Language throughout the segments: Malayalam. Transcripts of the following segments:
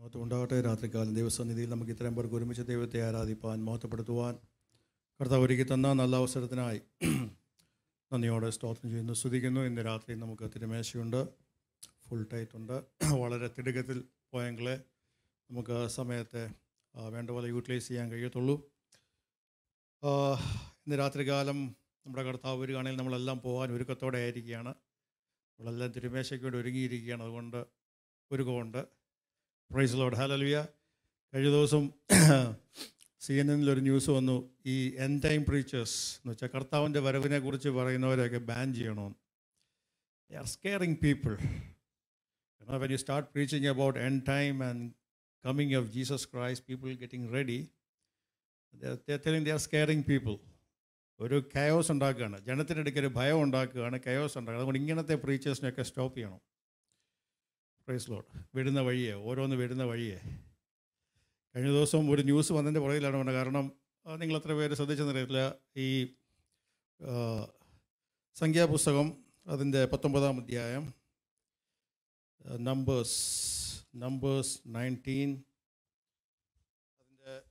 മഹത്വമുണ്ടാകട്ടെ രാത്രികാലം ദൈവസന്നിധിയിൽ നമുക്ക് ഇത്രയും പേർക്ക് ഒരുമിച്ച് ദൈവത്തെ ആരാധിപ്പാൻ മഹത്വപ്പെടുത്തുവാൻ കർത്താവ് ഒരുക്കി തന്ന നല്ല അവസരത്തിനായി നന്ദിയോടെ സ്തോത്രം ചെയ്യുന്നു സ്തുതിക്കുന്നു ഇന്ന് രാത്രി നമുക്ക് തിരുമേശയുണ്ട് ഫുൾ ടൈറ്റ് ഉണ്ട് വളരെ തിടുക്കത്തിൽ പോയെങ്കിലേ നമുക്ക് ആ സമയത്തെ ആ, വേണ്ട പോലെ യൂട്ടിലൈസ് ചെയ്യാൻ കഴിയത്തുള്ളൂ ആ, ഇന്ന് രാത്രികാലം നമ്മുടെ കർത്താവ് വരികയാണെങ്കിൽ നമ്മളെല്ലാം പോകാൻ ഒരുക്കത്തോടെ ആയിരിക്കുകയാണ് നമ്മളെല്ലാം തിരുമേശയ്ക്ക് വേണ്ടി ഒരുങ്ങിയിരിക്കുകയാണ് അതുകൊണ്ട് ഒരുക്കമുണ്ട് പ്രൈസ് ലോഡ് ഹലലുയ കഴിഞ്ഞ ദിവസം സി എൻ എന്നിൽ ഒരു ന്യൂസ് വന്നു ഈ എൻ ടൈം പ്രീച്ചേഴ്സ് എന്ന് വെച്ചാൽ കർത്താവിൻ്റെ വരവിനെ കുറിച്ച് പറയുന്നവരെയൊക്കെ ബാൻ ചെയ്യണമെന്ന് they are scaring people when you start preaching about end time and coming of Jesus Christ people getting ready telling they are scaring people ഒരു കയോസ് ഉണ്ടാക്കുകയാണ് ജനത്തിനിടയ്ക്ക് ഒരു ഭയം ഉണ്ടാക്കുകയാണ് കയോസ് ഉണ്ടാക്കുക അതുകൊണ്ട് ഇങ്ങനത്തെ പ്രീച്ചേഴ്സിനെയൊക്കെ സ്റ്റോപ്പ് ചെയ്യണം പ്രൈസ് ലോഡ് വിടുന്ന വഴിയെ ഓരോന്ന് വിടുന്ന വഴിയെ കഴിഞ്ഞ ദിവസം ഒരു ന്യൂസ് വന്നതിൻ്റെ പുറകിലാണ് വേണ്ടത് കാരണം ആ, നിങ്ങൾ എത്ര പേര് ശ്രദ്ധിച്ചെന്നറിയത്തില്ല ഈ ആ, സംഖ്യാപുസ്തകം അതിൻ്റെ പത്തൊമ്പതാം അധ്യായം നമ്പേഴ്സ് നമ്പേഴ്സ് നയൻറ്റീൻ അതിൻ്റെ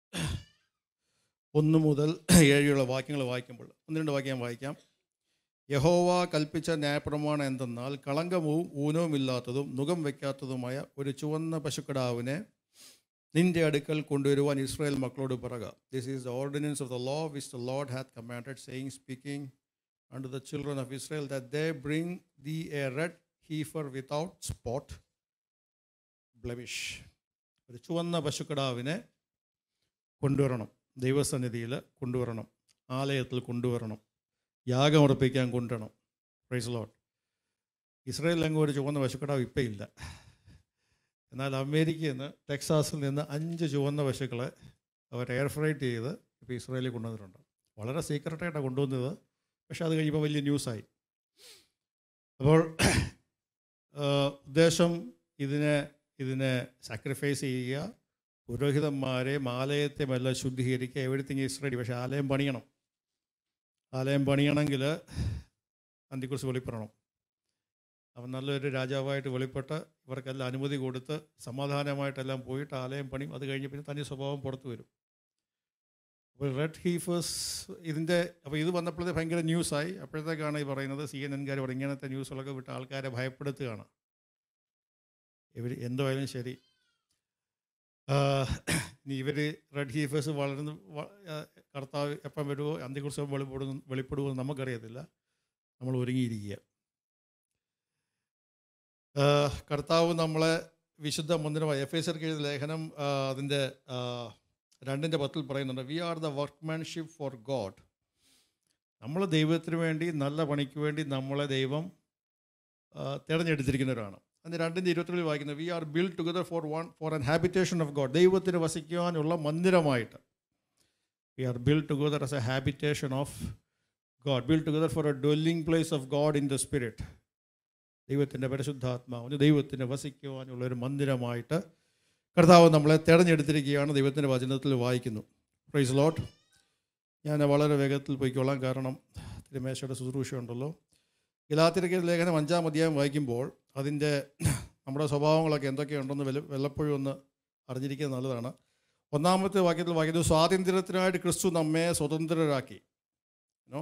ഒന്ന് മുതൽ ഏഴുള്ള വാക്യങ്ങൾ വായിക്കുമ്പോൾ ഒന്ന് രണ്ട് വാക്യം വായിക്കാം യഹോവ കൽപ്പിച്ച ന്യായപ്രമാണം എന്തെന്നാൽ കളങ്കവും ഊനവുമില്ലാത്തതും നുകം വയ്ക്കാത്തതുമായ ഒരു ചുവന്ന പശുക്കിടാവിനെ നിന്റെ അടുക്കൽ കൊണ്ടുവരുവാൻ ഇസ്രായേൽ മക്കളോട് പറക this is the ordinance of the law which the Lord hath commanded saying speaking under the children of Israel that they bring the a red heifer without spot blemish ഒരു ചുവന്ന പശുക്കിടാവിനെ കൊണ്ടുവരണം ദൈവസന്നിധിയിൽ കൊണ്ടുവരണം ആലയത്തിൽ കൊണ്ടുവരണം യാഗമർപ്പിക്കാൻ കൊണ്ടുവരണം പ്രൈസ് ലോട്ട് ഇസ്രായേലിലെങ്ങും ഒരു ചുവന്ന പശുക്കിടാവ് ഇപ്പം ഇല്ല എന്നാൽ അമേരിക്കയിൽ നിന്ന് ടെക്സാസിൽ നിന്ന് അഞ്ച് ചുവന്ന പശുക്കളെ അവർ എയർ ഫ്രൈറ്റ് ചെയ്ത് ഇപ്പോൾ ഇസ്രായേലിൽ കൊണ്ടുവന്നിട്ടുണ്ട് വളരെ സീക്രട്ടായിട്ടാണ് കൊണ്ടുവന്നത് പക്ഷേ അത് കഴിയുമ്പോൾ വലിയ ന്യൂസായി അപ്പോൾ ആ, ഉദ്ദേശം ഇതിനെ ഇതിനെ സാക്രിഫൈസ് ചെയ്യുക പുരോഹിതന്മാരെ ആലയത്തെയുമെല്ലാം ശുദ്ധീകരിക്കുക എവരിത്തിങ് ഈസ് റെഡി പക്ഷേ ആലയം പണിയണം ആലയം പണിയണമെങ്കിൽ അന്തിക്കുറിച്ച് വെളിപ്പെടണം അവൻ നല്ലൊരു രാജാവായിട്ട് വെളിപ്പെട്ട് ഇവർക്കെല്ലാം അനുമതി കൊടുത്ത് സമാധാനമായിട്ടെല്ലാം പോയിട്ട് ആലയം പണിയും അത് കഴിഞ്ഞ് പിന്നെ തനി സ്വഭാവം പുറത്തു വരും അപ്പോൾ റെഡ് ഹീഫേഴ്സ് ഇതിൻ്റെ അപ്പോൾ ഇത് വന്നപ്പോഴത്തെ ഭയങ്കര ന്യൂസായി അപ്പോഴത്തേക്കാണ് ഈ പറയുന്നത് സി എൻ എൻകാർ പറയും ഇങ്ങനത്തെ ന്യൂസുകളൊക്കെ വിട്ട് ആൾക്കാരെ ഭയപ്പെടുത്തുകയാണ് ഇവർ എന്തായാലും ശരി ആ, ഇനി ഇവർ റെഡ് ഹീഫേഴ്സ് വളർന്ന് വ- ആ, കർത്താവ് എപ്പം വരുമോ അന്ത്യകുറിച്ച് വെളിപ്പെടുന്നു വെളിപ്പെടുമോ എന്ന് നമുക്കറിയത്തില്ല നമ്മൾ ഒരുങ്ങിയിരിക്കുക ആ, കർത്താവ് നമ്മളെ വിശുദ്ധ മന്ദിരമായി എഫ് എസ് എഴുതിയ ലേഖനം ആ, അതിൻ്റെ ആ, രണ്ടിൻ്റെ പത്തിൽ പറയുന്നുണ്ട് we are the workmanship for God നമ്മൾ ദൈവത്തിന് വേണ്ടി നല്ല പണിക്ക് വേണ്ടി നമ്മളെ ദൈവം ആ, തിരഞ്ഞെടുത്തിരിക്കുന്നവരാണ് അതിന് രണ്ടിൻ്റെ ഇരുപത്തിരണ്ടിൽ വായിക്കുന്നത് we are build together for one for an habitation of God ദൈവത്തിന് വസിക്കുവാനുള്ള മന്ദിരമായിട്ട് we are build together as a habitation of God build together for a dwelling place of God in the spirit ദൈവത്തിൻ്റെ പരിശുദ്ധാത്മാവിന് ദൈവത്തിന് വസിക്കുവാനുള്ള ഒരു മന്ദിരമായിട്ട് കർത്താവ് നമ്മളെ തിരഞ്ഞെടുത്തിരിക്കുകയാണ് ദൈവത്തിൻ്റെ വചനത്തിൽ വായിക്കുന്നു പ്രൈസ് ലോട്ട് ഞാൻ വളരെ വേഗത്തിൽ പോയിക്കോളാം കാരണം തിരുമേശയുടെ ശുശ്രൂഷ ഉണ്ടല്ലോ ഗലാത്തിരയ്ക്ക് ലേഖനം അഞ്ചാം അധ്യായം വായിക്കുമ്പോൾ അതിൻ്റെ നമ്മുടെ സ്വഭാവങ്ങളൊക്കെ എന്തൊക്കെയുണ്ടെന്ന് വല്ല വല്ലപ്പോഴും ഒന്ന് അറിഞ്ഞിരിക്കുന്നത് നല്ലതാണ് ഒന്നാമത്തെ വാക്യത്തിൽ വായിക്കുന്നത് സ്വാതന്ത്ര്യത്തിനായിട്ട് ക്രിസ്തു നമ്മെ സ്വതന്ത്രരാക്കി no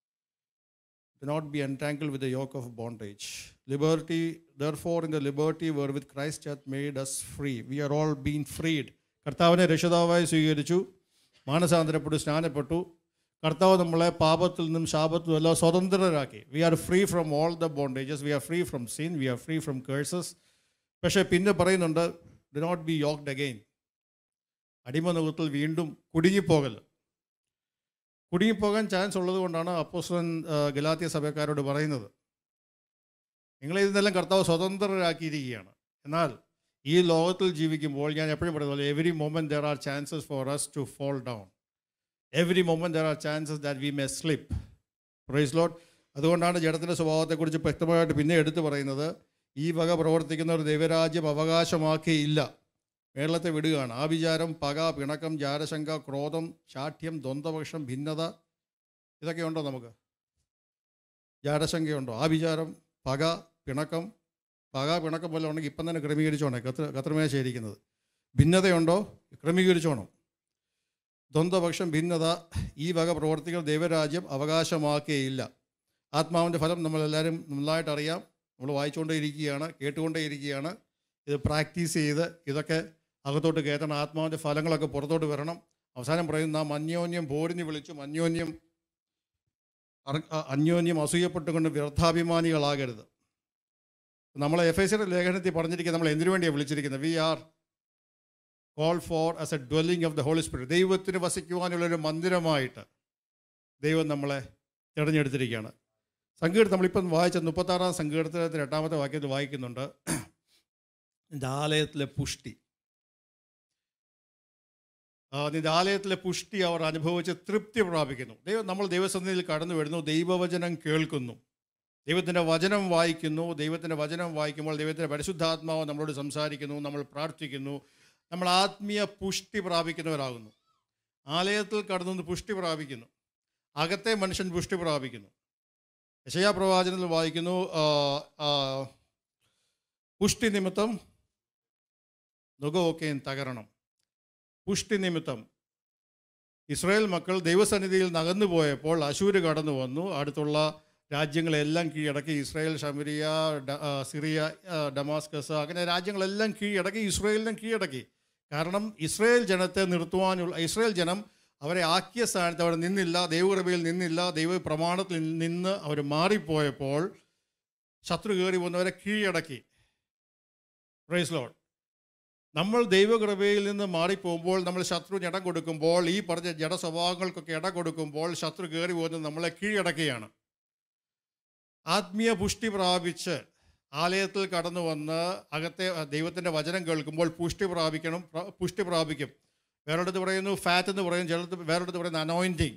do not be entangled with the yoke of bondage. Liberty, therefore, in the liberty wherewith Christ hath made us free. We are all being freed. കർത്താവിനെ രക്ഷിതാവായി സ്വീകരിച്ചു മാനസാന്തരപ്പെട്ടു സ്നാനപ്പെട്ടു കർത്താവ് നമ്മളെ പാപത്തിൽ നിന്നും ശാപത്തിൽ നിന്നും എല്ലാം സ്വതന്ത്രരാക്കി we are free from all the bondages we are free from sin we are free from curses പക്ഷേ പിന്നെ പറയുന്നുണ്ട് do not be yoked again അടിമനുഖത്തിൽ വീണ്ടും കുടുങ്ങിപ്പോകല്ല കുടുങ്ങിപ്പോകാൻ ചാൻസ് ഉള്ളത് കൊണ്ടാണ് അപ്പോസ്തലൻ ആ, ഗലാത്യ സഭക്കാരോട് പറയുന്നത് നിങ്ങളെ ഇതിനെല്ലാം കർത്താവ് സ്വതന്ത്രരാക്കിയിരിക്കുകയാണ് എന്നാൽ ഈ ലോകത്തിൽ ജീവിക്കുമ്പോൾ ഞാൻ എപ്പോഴും പറയുന്നത് every moment there are chances for us to fall down every moment there are chances that we may slip praise Lord അതുകൊണ്ടാണ് ജഡത്തിൻ്റെ സ്വഭാവത്തെക്കുറിച്ച് വ്യക്തമായിട്ട് പിന്നെ എടുത്തു പറയുന്നത് ഈ വക പ്രവർത്തിക്കുന്ന ഒരു ദൈവരാജ്യം അവകാശമാക്കിയില്ല കേരളത്തെ വിടുകയാണ് ആ വിചാരം പക പിണക്കം ജാരശങ്ക ക്രോധം ശാഠ്യം ദ്വന്ദ്വപക്ഷം ഭിന്നത ഇതൊക്കെ ഉണ്ടോ നമുക്ക് ജാരശങ്കയുണ്ടോ ആ വിചാരം പക പിണക്കം പക പിണക്കം പോലെ ഉണ്ടെങ്കിൽ ഇപ്പം തന്നെ ക്രമീകരിച്ചോണേ കത്ര കത്രമേശയിരിക്കുന്നത് ഭിന്നതയുണ്ടോ ക്രമീകരിച്ചോണം ദ്വന്ദ്വപക്ഷം ഭിന്നത ഈ വക പ്രവർത്തികൾ ദൈവരാജ്യം അവകാശമാക്കുകയില്ല ആത്മാവിൻ്റെ ഫലം നമ്മളെല്ലാവരും നന്നായിട്ട് അറിയാം നമ്മൾ വായിച്ചുകൊണ്ടേ ഇരിക്കുകയാണ് കേട്ടുകൊണ്ടേ ഇരിക്കുകയാണ് ഇത് പ്രാക്ടീസ് ചെയ്ത് ഇതൊക്കെ അകത്തോട്ട് കയറ്റണം ആത്മാവിൻ്റെ ഫലങ്ങളൊക്കെ പുറത്തോട്ട് വരണം അവസാനം പറയുന്ന നാം അന്യോന്യം പോരിഞ്ഞ് വിളിച്ചും അന്യോന്യം അറ- അ- അന്യോന്യം അസൂയപ്പെട്ടുകൊണ്ട് വ്യർത്ഥാഭിമാനികളാകരുത് നമ്മളെ എഫ് എസ് ലേഖനത്തിൽ പറഞ്ഞിരിക്കുന്നത് നമ്മൾ എന്തിനു വേണ്ടിയാണ് വിളിച്ചിരിക്കുന്നത് we are call for as a dwelling of the holy spirit ദൈവത്തിന് വസിക്കുവാനുള്ളൊരു മന്ദിരമായിട്ട് ദൈവം നമ്മളെ തിരഞ്ഞെടുത്തിരിക്കുകയാണ് സങ്കീർത്തം നമ്മളിപ്പം വായിച്ച മുപ്പത്താറാം സങ്കീർത്തനത്തിന് എട്ടാമത്തെ വാക്യത്തിൽ വായിക്കുന്നുണ്ട് നിന്റെ ആലയത്തിലെ പുഷ്ടി ആ, നിന്റെ ആലയത്തിലെ പുഷ്ടി അവർ അനുഭവിച്ച് തൃപ്തി പ്രാപിക്കുന്നു ദൈവം നമ്മൾ ദൈവസന്നിധിയിൽ കടന്നു വരുന്നു ദൈവവചനം കേൾക്കുന്നു ദൈവത്തിൻ്റെ വചനം വായിക്കുന്നു ദൈവത്തിൻ്റെ വചനം വായിക്കുമ്പോൾ ദൈവത്തിൻ്റെ പരിശുദ്ധാത്മാവ് നമ്മളോട് സംസാരിക്കുന്നു നമ്മൾ പ്രാർത്ഥിക്കുന്നു നമ്മൾ ആത്മീയ പുഷ്ടി പ്രാപിക്കുന്നവരാകുന്നു ആലയത്തിൽ കടന്നു പുഷ്ടി പ്രാപിക്കുന്നു അകത്തെ മനുഷ്യൻ പുഷ്ടി പ്രാപിക്കുന്നു യശയാ പ്രവാചനത്തിൽ വായിക്കുന്നു ആ, ആ, പുഷ്ടി നിമിത്തം നുകമൊക്കെയും തകരണം പുഷ്ടി നിമിത്തം ഇസ്രായേൽ മക്കൾ ദൈവസന്നിധിയിൽ നകന്നു പോയപ്പോൾ അശൂര് കടന്നു വന്നു അടുത്തുള്ള രാജ്യങ്ങളെല്ലാം കീഴടക്കി ഇസ്രായേൽ ഷമരിയ ഡ- ആ, സിറിയ ആ, ഡമാസ്കസ് അങ്ങനെ രാജ്യങ്ങളെല്ലാം കീഴടക്കി ഇസ്രായേലിനെ കീഴടക്കി കാരണം ഇസ്രായേൽ ജനത്തെ നിർത്തുവാനുള്ള ഇസ്രായേൽ ജനം അവരെ ആക്കിയ സ്ഥാനത്ത് അവിടെ നിന്നില്ല ദൈവകൃപയിൽ നിന്നില്ല ദൈവ പ്രമാണത്തിൽ നിന്ന് അവർ മാറിപ്പോയപ്പോൾ ശത്രു കയറി വന്നവരെ കീഴടക്കി പ്രൈസ് ലോഡ് നമ്മൾ ദൈവകൃപയിൽ നിന്ന് മാറിപ്പോകുമ്പോൾ നമ്മൾ ശത്രു ഇടം കൊടുക്കുമ്പോൾ ഈ പറഞ്ഞ ജഡ സ്വഭാവങ്ങൾക്കൊക്കെ ഇട കൊടുക്കുമ്പോൾ ശത്രു കയറി പോകുന്നത് നമ്മളെ കീഴടക്കുകയാണ് ആത്മീയ പുഷ്ടി പ്രാപിച്ച് ആലയത്തിൽ കടന്നു വന്ന് അകത്തെ ദൈവത്തിൻ്റെ വചനം കേൾക്കുമ്പോൾ പുഷ്ടി പ്രാപിക്കണം പ്ര- പുഷ്ടി പ്രാപിക്കും വേറൊരിടത്ത് പറയുന്നു ഫാറ്റ് എന്ന് പറയും ചിലടത്ത് വേറൊരിടത്ത് പറയുന്നു അനോയിൻറ്റിങ്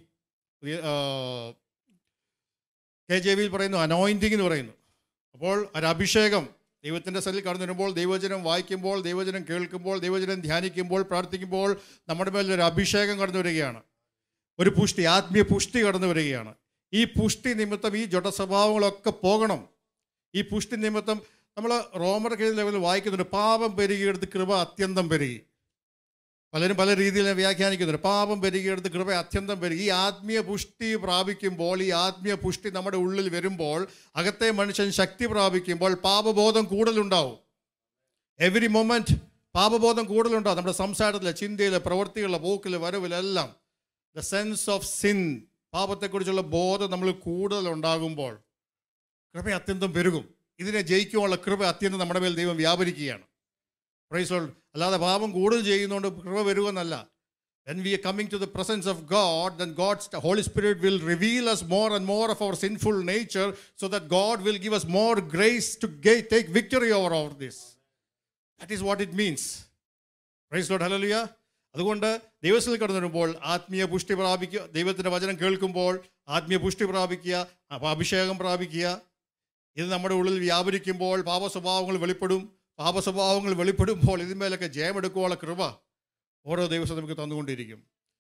കെ ജെ വിയിൽ പറയുന്നു അനോയിൻറ്റിങ് എന്ന് പറയുന്നു അപ്പോൾ ഒരു അഭിഷേകം ദൈവത്തിൻ്റെ സ്ഥലിൽ കടന്നു വരുമ്പോൾ ദൈവജനം വായിക്കുമ്പോൾ ദൈവജനം കേൾക്കുമ്പോൾ ദൈവജനം ധ്യാനിക്കുമ്പോൾ പ്രാർത്ഥിക്കുമ്പോൾ നമ്മുടെ മേൽ ഒരു അഭിഷേകം കടന്നു വരികയാണ് ഒരു പുഷ്ടി ആത്മീയ പുഷ്ടി കടന്നു വരികയാണ് ഈ പുഷ്ടി നിമിത്തം ഈ ജഡ സ്വഭാവങ്ങളൊക്കെ പോകണം ഈ പുഷ്ടി നിമിത്തം നമ്മൾ റോമർ കീഴ് ലെവലിൽ വായിക്കുന്നുണ്ട് പാപം പെരുകിയെടുത്ത് കൃപ അത്യന്തം പെരുകി പലരും പല രീതിയിൽ വ്യാഖ്യാനിക്കുന്നുണ്ട് പാപം പെരുകിയെടുത്ത് കൃപ അത്യന്തം പെരുകി ഈ ആത്മീയ പുഷ്ടി പ്രാപിക്കുമ്പോൾ ഈ ആത്മീയ പുഷ്ടി നമ്മുടെ ഉള്ളിൽ വരുമ്പോൾ അകത്തെ മനുഷ്യൻ ശക്തി പ്രാപിക്കുമ്പോൾ പാപബോധം കൂടുതലുണ്ടാവും എവറി മൊമെൻറ്റ് പാപബോധം കൂടുതലുണ്ടാവും നമ്മുടെ സംസാരത്തിലെ ചിന്തയിലെ പ്രവൃത്തികളിലെ പോക്കിലെ വരവിലെല്ലാം ദ സെൻസ് ഓഫ് സിൻ പാപത്തെക്കുറിച്ചുള്ള ബോധം നമ്മൾ കൂടുതലുണ്ടാകുമ്പോൾ കൃപ അത്യന്തം പെരുകും ഇതിനെ ജയിക്കുവാനുള്ള കൃപ അത്യന്തം നമ്മുടെ മേൽ ദൈവം വ്യാപരിക്കുകയാണ് പ്രൈസ് ലോർഡ് അല്ലാതെ പാപം കൂടുതൽ ചെയ്യുന്നതുകൊണ്ട് കൃപ വരുമെന്നല്ല when we are coming to the presence of God, then God's the Holy Spirit will reveal us more and more of our sinful nature so that God will give us more grace to ga- take victory over all this. That is what it means. Praise Lord, hallelujah. അതുകൊണ്ട് ദൈവത്തിൽ കടന്നു വരുമ്പോൾ ആത്മീയ പുഷ്ടി പ്രാപിക്കുക ദൈവത്തിൻ്റെ വചനം കേൾക്കുമ്പോൾ ആത്മീയ പുഷ്ടി പ്രാപിക്കുക അപ്പോൾ അഭിഷേകം പ്രാപിക്കുക ഇത് നമ്മുടെ ഉള്ളിൽ വ്യാപരിക്കുമ്പോൾ പാപ സ്വഭാവങ്ങൾ വെളിപ്പെടും പാപ സ്വഭാവങ്ങൾ വെളിപ്പെടുമ്പോൾ ഇതിന്മേലൊക്കെ ജയമെടുക്കുവാനുള്ള കൃപ ഓരോ ദിവസവും നമുക്ക് തന്നുകൊണ്ടിരിക്കും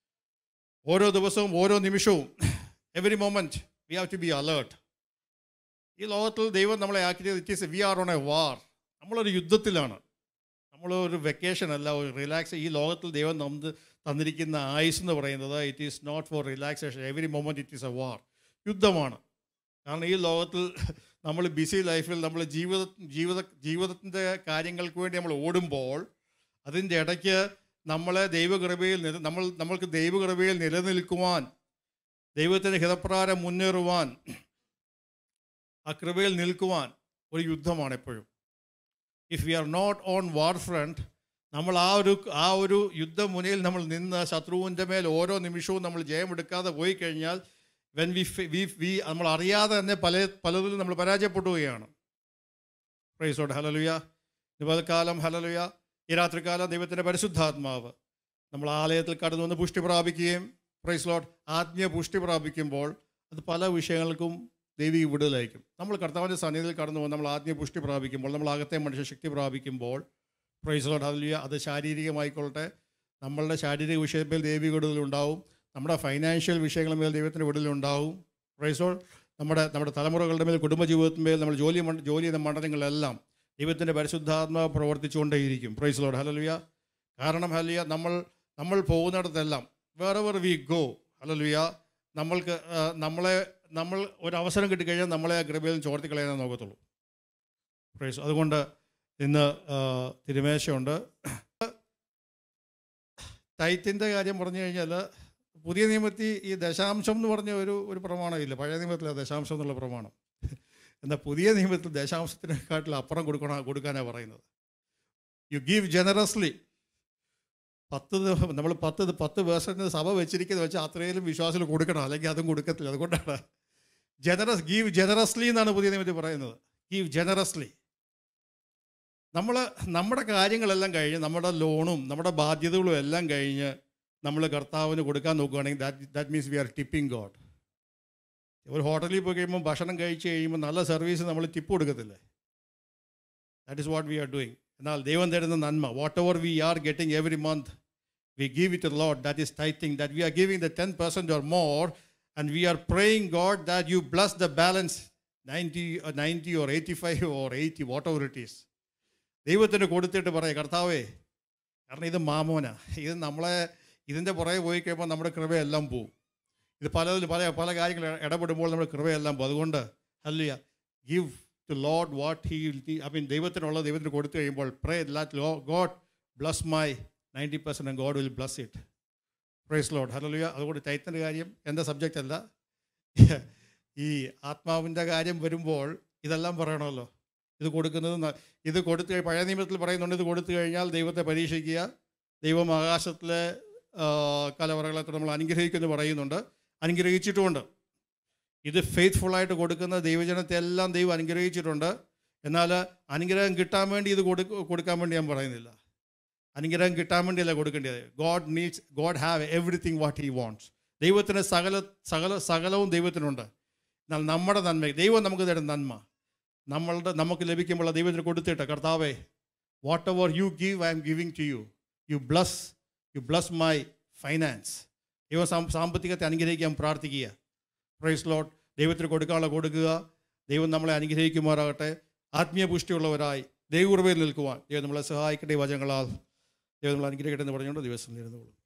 ഓരോ ദിവസവും ഓരോ നിമിഷവും every moment we have to be alert ഈ ലോകത്തിൽ ദൈവം നമ്മളെ ആക്കിയത് it is we are on a war നമ്മളൊരു യുദ്ധത്തിലാണ് നമ്മളൊരു വെക്കേഷൻ അല്ല ഒരു റിലാക്സ് ഈ ലോകത്തിൽ ദൈവം നമുക്ക് തന്നിരിക്കുന്ന ആയുസ് എന്ന് പറയുന്നത് it is not for relaxation every moment it is a war യുദ്ധമാണ് കാരണം ഈ ലോകത്തിൽ നമ്മൾ ബിസി ലൈഫിൽ നമ്മൾ ജീവിത ജീവിത ജീവിതത്തിൻ്റെ കാര്യങ്ങൾക്ക് വേണ്ടി നമ്മൾ ഓടുമ്പോൾ അതിൻ്റെ ഇടയ്ക്ക് നമ്മളെ ദൈവകൃപയിൽ നില നമ്മൾ നമ്മൾക്ക് ദൈവകൃപയിൽ നിലനിൽക്കുവാൻ ദൈവത്തിൻ്റെ ഹിതപ്രകാരം മുന്നേറുവാൻ ആ കൃപയിൽ നിൽക്കുവാൻ ഒരു യുദ്ധമാണ് എപ്പോഴും if we are not on war front നമ്മൾ ആ ഒരു ആ ഒരു യുദ്ധമുനയിൽ നമ്മൾ നിന്ന് ശത്രുവിൻ്റെ മേൽ ഓരോ നിമിഷവും നമ്മൾ ജയമെടുക്കാതെ പോയി കഴിഞ്ഞാൽ വെൻ വി വി വി നമ്മൾ അറിയാതെ തന്നെ പല പലതിലും നമ്മൾ പരാജയപ്പെടുകയാണ് പ്രൈസോട് ഹലലുയ നിപൽക്കാലം ഹലലുയ ഈ രാത്രികാലം ദൈവത്തിൻ്റെ പരിശുദ്ധാത്മാവ് നമ്മൾ ആലയത്തിൽ കടന്നു വന്ന് പുഷ്ടി പ്രാപിക്കുകയും പ്രൈസ് ലോട്ട് ആത്മീയ പുഷ്ടി പ്രാപിക്കുമ്പോൾ അത് പല വിഷയങ്ങൾക്കും ദൈവിക വിടുതലായിരിക്കും നമ്മൾ കർത്താവിൻ്റെ സന്നിധിയിൽ കടന്നു വന്ന് നമ്മൾ ആത്മീയ പുഷ്ടി പ്രാപിക്കുമ്പോൾ നമ്മൾ അകത്തെ മനുഷ്യശക്തി പ്രാപിക്കുമ്പോൾ പ്രൈസ് ലോട്ട് ഹലലുയ അത് ശാരീരികമായിക്കൊള്ളട്ടെ നമ്മളുടെ ശാരീരിക വിഷയത്തിൽ ദൈവിക വിടുതലുണ്ടാവും നമ്മുടെ ഫൈനാൻഷ്യൽ വിഷയങ്ങളുടെ മേൽ ദൈവത്തിൻ്റെ വിടുതലുണ്ടാവും പ്രൈസോൾ നമ്മുടെ നമ്മുടെ തലമുറകളുടെ മേൽ കുടുംബജീവിതത്തിന്മേൽ നമ്മൾ ജോലി മണ്ഡ- ജോലി ചെയ്യുന്ന മണ്ഡലങ്ങളിലെല്ലാം ദൈവത്തിൻ്റെ പരിശുദ്ധാത്മാവ് പ്രവർത്തിച്ചുകൊണ്ടേയിരിക്കും പ്രൈസ് ലോഡ് ഹലലുയ കാരണം ഹലിയ നമ്മൾ നമ്മൾ പോകുന്നിടത്തെല്ലാം വേറെ വി ഗോ ഹലലുയ നമ്മൾക്ക് ആ, നമ്മളെ നമ്മൾ ഒരു അവസരം കിട്ടിക്കഴിഞ്ഞാൽ നമ്മളെ ആ കൃപയിൽ ചോർത്തി കളയാനേ നോക്കത്തുള്ളൂ പ്രൈസ് അതുകൊണ്ട് ഇന്ന് ആ, തിരുമേശയുണ്ട് ടൈറ്റിൻ്റെ കാര്യം പറഞ്ഞു കഴിഞ്ഞാൽ പുതിയ നിയമത്തിൽ ഈ ദശാംശം എന്ന് പറഞ്ഞ ഒരു ഒരു പ്രമാണമില്ല പഴയ നിയമത്തിലെ ദശാംശം എന്നുള്ള പ്രമാണം എന്നാൽ പുതിയ നിയമത്തിൽ ദശാംശത്തിനെക്കാട്ടിൽ അപ്പുറം കൊടുക്കണം കൊടുക്കാനാണ് പറയുന്നത് യു ഗീവ് ജനറസ്ലി പത്ത് നമ്മൾ പത്ത് പത്ത് പേഴ്സൻറ്റ് സഭ വെച്ചിരിക്കുന്നത് വെച്ചാൽ അത്രയും വിശ്വാസത്തിൽ കൊടുക്കണം അല്ലെങ്കിൽ അതും കൊടുക്കത്തില്ല അതുകൊണ്ടാണ് ജനറസ് ഗീവ് ജനറസ്ലി എന്നാണ് പുതിയ നിയമത്തിൽ പറയുന്നത് ഗീവ് ജനറസ്ലി നമ്മൾ നമ്മുടെ കാര്യങ്ങളെല്ലാം കഴിഞ്ഞ് നമ്മുടെ ലോണും നമ്മുടെ ബാധ്യതകളും എല്ലാം കഴിഞ്ഞ് നമ്മൾ കർത്താവിന് കൊടുക്കാൻ നോക്കുകയാണെങ്കിൽ that that means we are tipping God ഒരു ഹോട്ടലിൽ പോയി കഴിയുമ്പോൾ ഭക്ഷണം കഴിച്ച് കഴിയുമ്പോൾ നല്ല സർവീസ് നമ്മൾ ടിപ്പ് കൊടുക്കത്തില്ലേ that is what we are doing എന്നാൽ ദൈവം തരുന്ന നന്മ whatever we are getting every month we give it Lord that is tithing that we are giving the ten percent or more and we are praying God that you bless the balance ninety ninety or eighty five or eighty whatever it is ദൈവത്തിന് കൊടുത്തിട്ട് പറയാം കർത്താവേ കാരണം ഇത് മാമോന ഇത് നമ്മളെ ഇതിൻ്റെ പുറകെ പോയി കഴിയുമ്പോൾ നമ്മുടെ കൃപയെല്ലാം പോവും ഇത് പലതിൽ പല പല കാര്യങ്ങൾ ഇടപെടുമ്പോൾ നമ്മുടെ കൃപയെല്ലാം പോകും അതുകൊണ്ട് അല്ലയ give to Lord what he I mean ദൈവത്തിനുള്ള ദൈവത്തിന് കൊടുത്തു കഴിയുമ്പോൾ pray let Lord God bless my ninety percent and God will bless it praise Lord hallelujah അതുകൊണ്ട് ചൈത്തൻ്റെ കാര്യം എൻ്റെ സബ്ജക്റ്റ് അല്ല ഈ ആത്മാവിൻ്റെ കാര്യം വരുമ്പോൾ ഇതെല്ലാം പറയണമല്ലോ ഇത് കൊടുക്കുന്നത് ന- ഇത് കൊടുത്തു കഴി- പഴയ നിയമത്തിൽ പറയുന്നുണ്ട് ഇത് കൊടുത്തു കഴിഞ്ഞാൽ ദൈവത്തെ പരീക്ഷിക്കുക ദൈവം ആകാശത്തിലെ ആ, കലവറകളെ നമ്മൾ അനുഗ്രഹിക്കുമെന്ന് പറയുന്നുണ്ട് അനുഗ്രഹിച്ചിട്ടുമുണ്ട് ഇത് ഫെയ്ത്ത്ഫുള്ളായിട്ട് കൊടുക്കുന്ന ദൈവജനത്തെ എല്ലാം ദൈവം അനുഗ്രഹിച്ചിട്ടുണ്ട് എന്നാൽ അനുഗ്രഹം കിട്ടാൻ വേണ്ടി ഇത് കൊടുക്ക കൊടുക്കാൻ വേണ്ടി ഞാൻ പറയുന്നില്ല അനുഗ്രഹം കിട്ടാൻ വേണ്ടിയല്ല കൊടുക്കേണ്ടത് God needs God have everything what he wants ദൈവത്തിന് സകല സകല സകലവും ദൈവത്തിനുണ്ട് എന്നാൽ നമ്മുടെ നന്മ ദൈവം നമുക്ക് തരുന്ന നന്മ നമ്മളുടെ നമുക്ക് ലഭിക്കുമ്പോൾ ദൈവത്തിന് കൊടുത്തിട്ട് കർത്താവേ whatever you give I am giving to you you bless you bless my finance ദൈവം സാം- സാമ്പത്തികത്തെ അനുഗ്രഹിക്കാൻ പ്രാർത്ഥിക്കുക പ്രൈസ് ലോട്ട് ദൈവത്തിന് കൊടുക്കാനുള്ള കൊടുക്കുക ദൈവം നമ്മളെ അനുഗ്രഹിക്കുമാറാകട്ടെ ആത്മീയ പുഷ്ടിയുള്ളവരായി ദൈവകൃപയിൽ നിൽക്കുവാൻ ദൈവം നമ്മളെ സഹായിക്കട്ടെ ഈ വചനങ്ങളാൽ ദൈവം നമ്മളെ അനുഗ്രഹിക്കട്ടെ എന്ന് പറഞ്ഞുകൊണ്ട് ദിവസം നേരുന്നുള്ളൂ